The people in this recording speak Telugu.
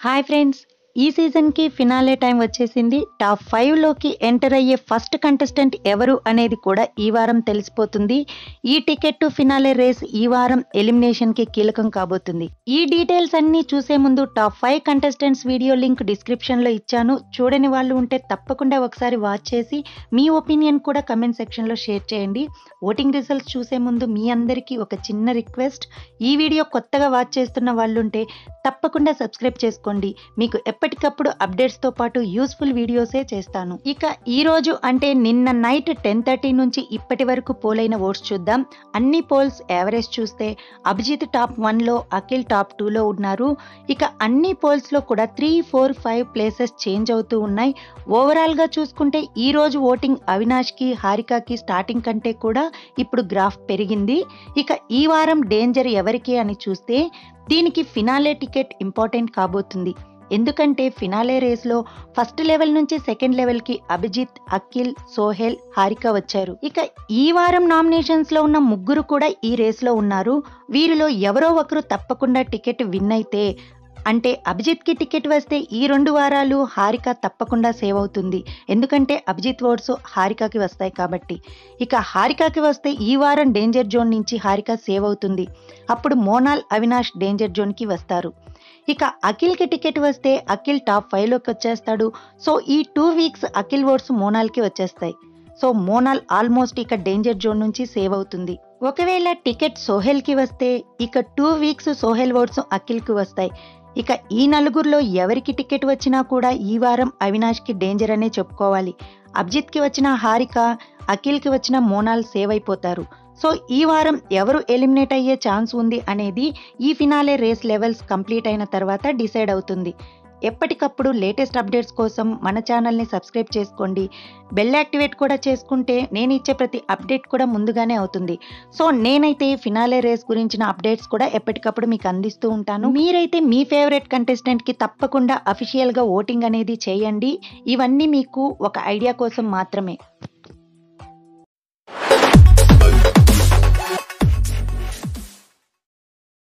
హాయ్ ఫ్రెండ్స్ ఈ సీజన్కి ఫినాలే టైం వచ్చేసింది టాప్ ఫైవ్లోకి ఎంటర్ అయ్యే ఫస్ట్ కంటెస్టెంట్ ఎవరు అనేది కూడా ఈ వారం తెలిసిపోతుంది ఈ టికెట్ టు ఫినాలే రేస్ ఈ వారం ఎలిమినేషన్కి కీలకం కాబోతుంది ఈ డీటెయిల్స్ అన్ని చూసే ముందు top five contestants video link డిస్క్రిప్షన్లో ఇచ్చాను చూడని వాళ్ళు ఉంటే తప్పకుండా ఒకసారి వాచ్ చేసి మీ ఒపీనియన్ కూడా కమెంట్ సెక్షన్లో షేర్ చేయండి ఓటింగ్ రిజల్ట్స్ చూసే ముందు మీ అందరికీ ఒక చిన్న రిక్వెస్ట్ ఈ వీడియో కొత్తగా వాచ్ చేస్తున్న వాళ్ళుంటే తప్పకుండా సబ్స్క్రైబ్ చేసుకోండి మీకు ఎప్పటికప్పుడు అప్డేట్స్తో పాటు యూస్ఫుల్ వీడియోసే చేస్తాను ఇక ఈ రోజు అంటే నిన్న నైట్ టెన్ థర్టీ నుంచి ఇప్పటి వరకు పోలైన ఓట్స్ చూద్దాం అన్ని పోల్స్ యావరేజ్ చూస్తే అభిజిత్ టాప్ వన్లో అఖిల్ టాప్ టూలో ఉన్నారు ఇక అన్ని పోల్స్లో కూడా three four five places change అవుతూ ఉన్నాయి ఓవరాల్గా చూసుకుంటే ఈ రోజు ఓటింగ్ అవినాష్కి హారికకి స్టార్టింగ్ కంటే కూడా ఇప్పుడు గ్రాఫ్ పెరిగింది ఇక ఈ వారం డేంజర్ ఎవరికి అని చూస్తే దీనికి ఫినాలే టికెట్ ఇంపార్టెంట్ కాబోతుంది ఎందుకంటే ఫినాలే రేస్లో ఫస్ట్ లెవెల్ నుంచి సెకండ్ లెవెల్కి అభిజిత్ అఖిల్ సోహెల్ హారిక వచ్చారు ఇక ఈ వారం నామినేషన్స్లో ఉన్న ముగ్గురు కూడా ఈ రేస్లో ఉన్నారు వీరిలో ఎవరో ఒకరు తప్పకుండా టికెట్ విన్ అయితే అంటే అభిజిత్కి టికెట్ వస్తే ఈ రెండు వారాలు హారిక తప్పకుండా సేవ్ అవుతుంది ఎందుకంటే అభిజిత్ ఓట్స్ హారికకి వస్తాయి కాబట్టి ఇక హారికకి వస్తే ఈ వారం డేంజర్ జోన్ నుంచి హారిక సేవ్ అవుతుంది అప్పుడు మోనాల్ అవినాష్ డేంజర్ జోన్కి వస్తారు ఇక అఖిల్కి టికెట్ వస్తే అఖిల్ టాప్ ఫైవ్లోకి వచ్చేస్తాడు సో ఈ టూ వీక్స్ అఖిల్ ఓట్స్ మోనాల్కి వచ్చేస్తాయి సో మోనాల్ ఆల్మోస్ట్ ఇక డేంజర్ జోన్ నుంచి సేవ్ అవుతుంది ఒకవేళ టికెట్ సోహెల్కి వస్తే ఇక టూ వీక్స్ సోహెల్ ఓట్స్ అఖిల్కి వస్తాయి ఇక ఈ నలుగురిలో ఎవరికి టికెట్ వచ్చినా కూడా ఈ వారం అవినాష్కి డేంజర్ అనే చెప్పుకోవాలి అభిజిత్కి వచ్చిన హారిక అఖిల్కి వచ్చిన మోనాల్ సేవ్ అయిపోతారు సో ఈ వారం ఎవరు ఎలిమినేట్ అయ్యే ఛాన్స్ ఉంది అనేది ఈ ఫినాలే రేస్ లెవెల్స్ కంప్లీట్ అయిన తర్వాత డిసైడ్ అవుతుంది ఎప్పటికప్పుడు లేటెస్ట్ అప్డేట్స్ కోసం మన ఛానల్ని సబ్స్క్రైబ్ చేసుకోండి బెల్ యాక్టివేట్ కూడా చేసుకుంటే నేను ఇచ్చే ప్రతి అప్డేట్ కూడా ముందుగానే అవుతుంది సో నేనైతే ఫినాలే రేస్ గురించిన అప్డేట్స్ కూడా ఎప్పటికప్పుడు మీకు అందిస్తూ ఉంటాను మీరైతే మీ ఫేవరెట్ కంటెస్టెంట్కి తప్పకుండా అఫీషియల్గా ఓటింగ్ అనేది చేయండి ఇవన్నీ మీకు ఒక ఐడియా కోసం మాత్రమే